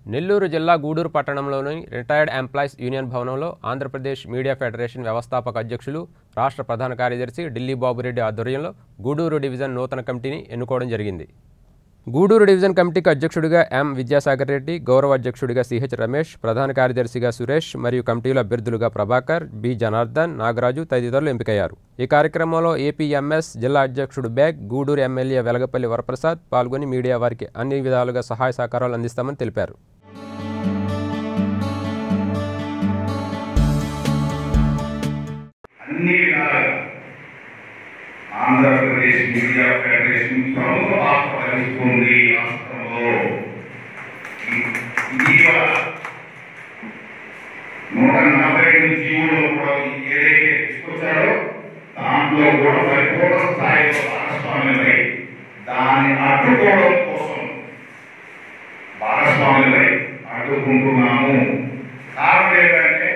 నెల్లూరు జిల్లా గూడూరు పట్టణంలోని retired employees union భవనంలో ఆంధ్రప్రదేశ్ మీడియా ఫెడరేషన్ వ్యవస్థాపక అధ్యక్షులు రాష్ట్ర ప్రధాన కార్యదర్శి ఢిల్లీ బాబురెడ్డి ఆధ్వర్యంలో గూడూరు డివిజన్ నూతన కమిటీని ఎన్నుకోవడం జరిగింది గూడూరు డివిజన్ కమిటీకి అధ్యక్షుడిగా ఎం విద్యాసాగర్ రెడ్డి గౌరవ అధ్యక్షుడిగా సిహెచ్ రమేష్ ప్రధాన కార్యదర్శిగా సురేష్ మరియు కమిటీలో అభ్యర్థులుగా ప్రభాకర్ బి జనార్దన్ నాగరాజు తదితరులు ఎంపికయ్యారు ఈ కార్యక్రమంలో ఏపీఎంఎస్ జిల్లా అధ్యక్షుడు బ్యాగ్ గూడూరు ఎమ్మెల్యే వెలగపల్లి వరప్రసాద్ పాల్గొని మీడియా వారికి అన్ని విధాలుగా సహాయ సహకారాలు అందిస్తామని తెలిపారు అన్ని విధాలుగా ఆంధ్రప్రదేశ్ మీడియా ఫెడరేషన్ ప్రముఖ పాత్ర వహిస్తుంది ఈ రాష్ట్రంలో ఇ- ఇటీవల నూట నలభై రెండు జీవులు కూడా ఏదైతే తీసుకొచ్చారో దాంట్లో కూడా పరిపూర్ణ స్థాయిలో భాగస్వామ్యమై దాన్ని అడ్డుకోవడం కోసం భాగస్వామ్యమై అడ్డుకుంటున్నాము కారణం ఏంటంటే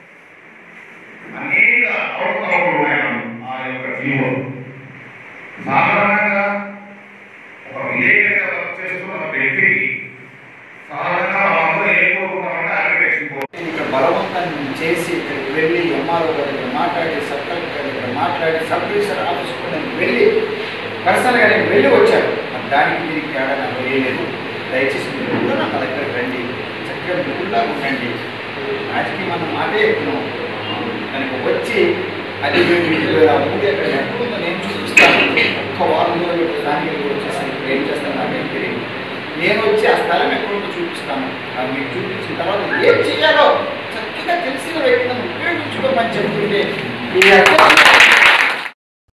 అనేక అవకతవకలు ఉన్నాయి ఆ యొక్క జీవో సాధారణంగా ఒక విలేకరిగా వర్క్ చేస్తున్న వ్యక్తికి సాధారణంగా వాళ్ళతో ఏం కోరుకుంటామంటే అగ్రిగేషన్ కోరు ఇక్కడ బలవంతం చేసి ఇక్కడికి వెళ్ళి ఎంఆర్ఓ గారి దగ్గర మాట్లాడి సబ్ కలెక్టర్ గారి దగ్గర మాట్లాడి సబ్ రిజిస్టర్ ఆఫీస్కి నేను వెళ్ళి పర్సనల్గా నేను వెళ్ళి వచ్చాను మరి దానికి దీనికి తేడా నాకు వేయలేదు దయచేసి మీరు కూడా నా దగ్గర రండి చక్కగా మిగుల్లా ఉండండి రాజకీయం అన్న మాటే ఎక్కున్నాం కనుక వచ్చి అది మేము ఇంట్లో ఆ మూడు ఎక్కడ ఎక్కడ ఉందో నేను చూపిస్తాను ఒక్క వారం రోజులు దానికి వచ్చేసి ఇప్పుడు ఏం చేస్తాను నాకేం తెలియదు నేను వచ్చి ఆ స్థలం ఎక్కడ ఉందో చూపిస్తాను అది మీకు చూపించిన తర్వాత ఏం చేయాలో చక్కగా తెలిసిన వ్యక్తులను ఉపయోగించుకోమని చెప్తుంటే ఈ అధ్యక్షుడు